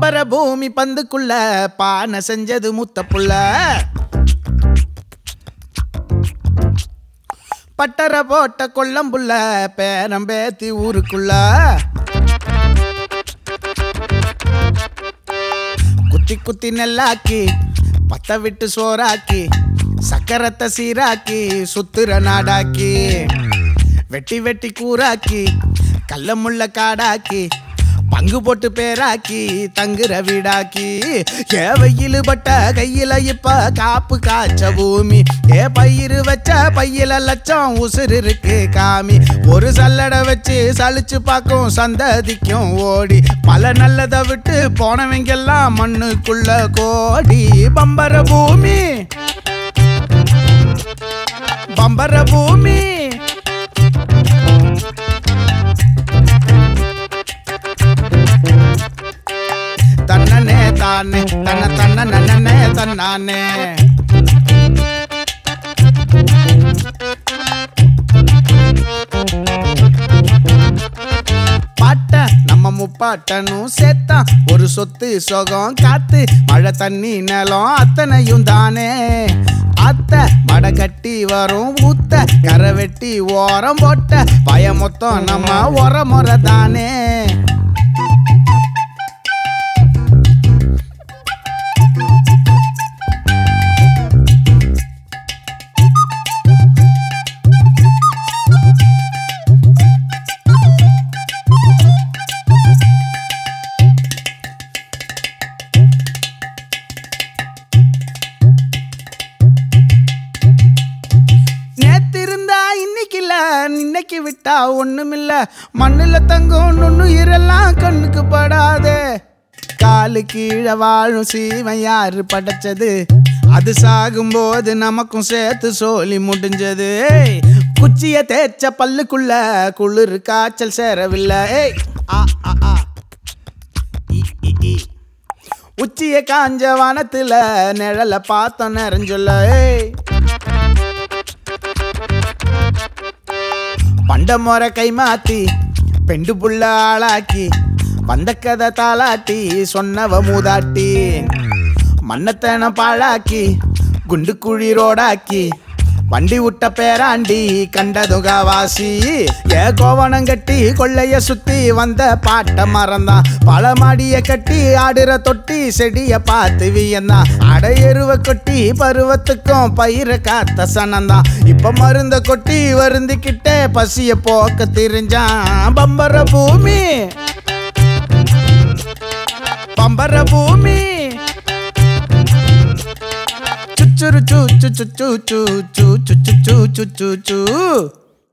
பம்பர பூமி பந்துக்குள்ள பானை செஞ்சது முத்த புள்ள பட்டர போட்ட கொல்லம்புள்ள பேரம்பேத்தி ஊருக்குள்ள குத்தி குத்தி நெல்லாக்கி பத்த விட்டு சோறாக்கி சக்கரத்தை சீராக்கி சுத்துற நாடாக்கி வெட்டி வெட்டி கூறாக்கி கல்ல முள்ள காடாக்கி பங்கு போட்டு பேராக்கி தங்குற வீடாக்கி ஏ வெயிலு பட்ட கையில இப்ப காப்பு காய்ச்ச பூமி ஏ பயிறு வச்ச பையில லட்சம் உசுறு இருக்கு காமி ஒரு சல்லடை வச்சு சலிச்சு பார்க்கும் சந்ததிக்கும் ஓடி பல நல்லதை விட்டு போனவங்கெல்லாம் மண்ணுக்குள்ள கோடி பம்பர பூமி பம்பர பூமி தன்னனே தானே தன்ன தன்ன நன்னனே தன்னானே பாட்ட நம்ம முப்பாட்டனும் சேர்த்தான் ஒரு சொத்து சொகம் காத்து மழை தண்ணி நிலம் அத்தனையும் தானே அத்த மடை கட்டி வரும் ஊத்த கரை வெட்டி ஓரம் போட்ட பய மொத்தம் நம்ம உரமுறை தானே நேத்திருந்தா இன்னைக்கு இல்ல இன்னைக்கு விட்டா ஒண்ணுமில்ல மண்ணுல தங்கும் நுண்ணுயிரெல்லாம் கண்ணுக்கு படாதே காலு கீழே வாழும் சீவன் யாரு படைச்சது அது சாகும்போது நமக்கும் சேர்த்து சோலி முடிஞ்சது ஏய், குச்சிய தேய்ச்ச பல்லுக்குள்ள குளிர் காய்ச்சல் சேரவில்லை ஏய், ஆ, ஆ, ஆ. இ, இ, இ. உச்சிய காஞ்ச வனத்துல நிழல பார்த்தோம் நிறைஞ்சுள்ள ஏய் பண்ட முறை கை மாத்தி பெண்டு புள்ள ஆளாக்கி வந்த கதை தாளாட்டி சொன்னவ மூதாட்டி மண்ணத்தன பாழாக்கி குண்டு குழி ரோடாக்கி வண்டி விட்ட பேராண்டி கண்டதுகாவாசி ஏ கோவணம் கட்டி கொள்ளைய சுத்தி வந்த பாட்ட மறந்தான் பல மாடிய கட்டி ஆடுற தொட்டி செடிய பார்த்து வியந்தான் அடையருவ கொட்டி பருவத்துக்கும் பயிர காத்த சனந்தான் இப்ப மருந்த கொட்டி வருந்திக்கிட்டே பசிய போக்க தெரிஞ்சான் பம்பர பூமி பம்பர பூமி சுச்சுரு சு சு சு சு சு சு சு சு சு சு சு